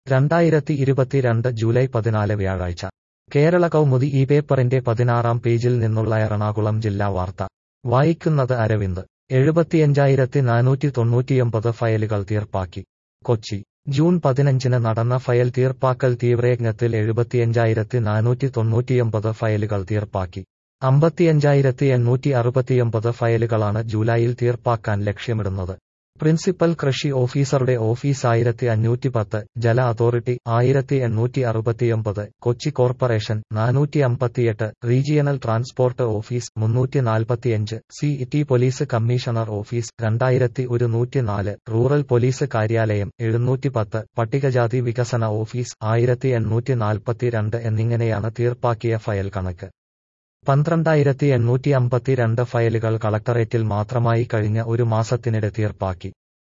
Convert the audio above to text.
രണ്ടായിരത്തി ഇരുപത്തിരണ്ട് ജൂലൈ പതിനാല് വ്യാഴാഴ്ച കേരള കൗമുദി ഈ പേപ്പറിന്റെ പതിനാറാം പേജിൽ നിന്നുള്ള എറണാകുളം ജില്ലാ വാർത്ത വായിക്കുന്നത് അരവിന്ദ് എഴുപത്തിയഞ്ചായിരത്തി നാനൂറ്റി തൊണ്ണൂറ്റിയൊമ്പത് ഫയലുകൾ തീർപ്പാക്കി കൊച്ചി ജൂൺ പതിനഞ്ചിന് നടന്ന ഫയൽ തീർപ്പാക്കൽ തീവ്രയജ്ഞത്തിൽ എഴുപത്തിയഞ്ചായിരത്തി നാനൂറ്റി തൊണ്ണൂറ്റിയൊമ്പത് ഫയലുകൾ തീർപ്പാക്കി അമ്പത്തിയഞ്ചായിരത്തി എണ്ണൂറ്റി അറുപത്തിയൊമ്പത് ഫയലുകളാണ് ജൂലൈയിൽ തീർപ്പാക്കാൻ ലക്ഷ്യമിടുന്നത് പ്രിൻസിപ്പൽ കൃഷി ഓഫീസറുടെ ഓഫീസ് ആയിരത്തി അഞ്ഞൂറ്റി പത്ത് ജല അതോറിറ്റി ആയിരത്തി എണ്ണൂറ്റി അറുപത്തിയൊമ്പത് കൊച്ചി കോർപ്പറേഷൻ നാനൂറ്റി അമ്പത്തിയെട്ട് റീജിയണൽ ട്രാൻസ്പോർട്ട് ഓഫീസ് മുന്നൂറ്റി നാൽപ്പത്തിയഞ്ച് C T police commissioner office രണ്ടായിരത്തി ഒരുന്നൂറ്റിനാല് റൂറൽ പോലീസ് കാര്യാലയം എഴുന്നൂറ്റി പത്ത് പട്ടികജാതി വികസന ഓഫീസ് ആയിരത്തി എണ്ണൂറ്റി നാൽപ്പത്തിരണ്ട് എന്നിങ്ങനെയാണ് തീർപ്പാക്കിയ ഫയൽ കണക്ക് പന്ത്രണ്ടായിരത്തി എണ്ണൂറ്റി അമ്പത്തിരണ്ട് ഫയലുകൾ കളക്ടറേറ്റിൽ മാത്രമായി കഴിഞ്ഞ ഒരു മാസത്തിനിടെ തീർപ്പാക്കി